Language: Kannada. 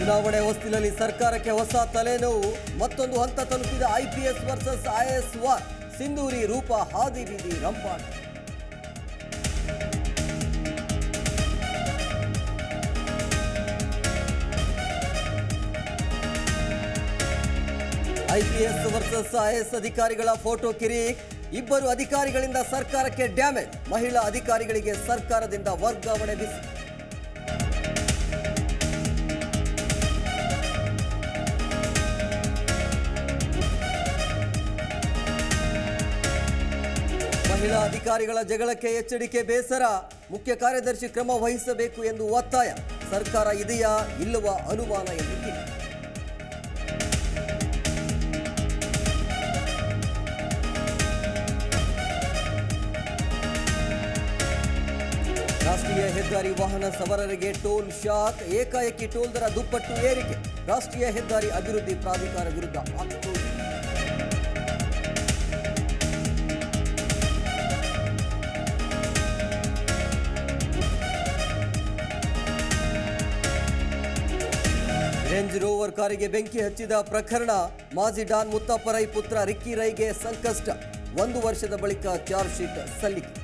ಚುನಾವಣೆ ಹೊಸ್ತಿಲಲ್ಲಿ ಸರ್ಕಾರಕ್ಕೆ ಹೊಸ ತಲೆನೋವು ಮತ್ತೊಂದು ಹಂತ ತಲುಪಿದ IPS versus IAS war Sindhuri Roopa ಹಾದಿ ಬೀದಿ ರಂಪಾಟ ಐಪಿಎಸ್ ವರ್ಸಸ್ ಐಎಸ್ ಅಧಿಕಾರಿಗಳ ಫೋಟೋ ಕಿರಿಕ್ ಇಬ್ಬರು ಅಧಿಕಾರಿಗಳಿಂದ ಸರ್ಕಾರಕ್ಕೆ ಡ್ಯಾಮೇಜ್ ಮಹಿಳಾ ಅಧಿಕಾರಿಗಳಿಗೆ ಸರ್ಕಾರದಿಂದ ವರ್ಗಾವಣೆ ಬಿಸಿ ಮಹಿಳಾ ಅಧಿಕಾರಿಗಳ ಜಗಳಕ್ಕೆ ಎಚ್ಚರಿಕೆ ಬೇಸರ ಮುಖ್ಯ ಕಾರ್ಯದರ್ಶಿ ಕ್ರಮ ವಹಿಸಬೇಕು ಎಂದು ಒತ್ತಾಯ ಸರ್ಕಾರ ಇದೆಯಾ ಇಲ್ಲವ ಅನುಮಾನ ಎಂದು ಕಿಡಿ ರಾಷ್ಟ್ರೀಯ ಹೆದ್ದಾರಿ ವಾಹನ ಸವಾರರಿಗೆ ಟೋಲ್ ಶಾಕ್ ಏಕಾಏಕಿ ಟೋಲ್ ದರ ದುಪ್ಪಟ್ಟು ಏರಿಕೆ ರಾಷ್ಟ್ರೀಯ ಹೆದ್ದಾರಿ ಅಭಿವೃದ್ಧಿ ಪ್ರಾಧಿಕಾರ ವಿರುದ್ಧ ಆಕ್ರೋಶ ರೇಂಜ್ ರೋವರ್ ಕಾರಿಗೆ ಬೆಂಕಿ ಹಚ್ಚಿದ ಪ್ರಕರಣ ಮಾಜಿ ಡಾನ್ ಮುತ್ತಪ್ಪ ರೈ ಪುತ್ರ ರಿಕ್ಕಿ ರೈಗೆ ಸಂಕಷ್ಟ ಒಂದು ವರ್ಷದ ಬಳಿಕ ಚಾರ್ಜ್ ಶೀಟ್ ಸಲ್ಲಿಕೆ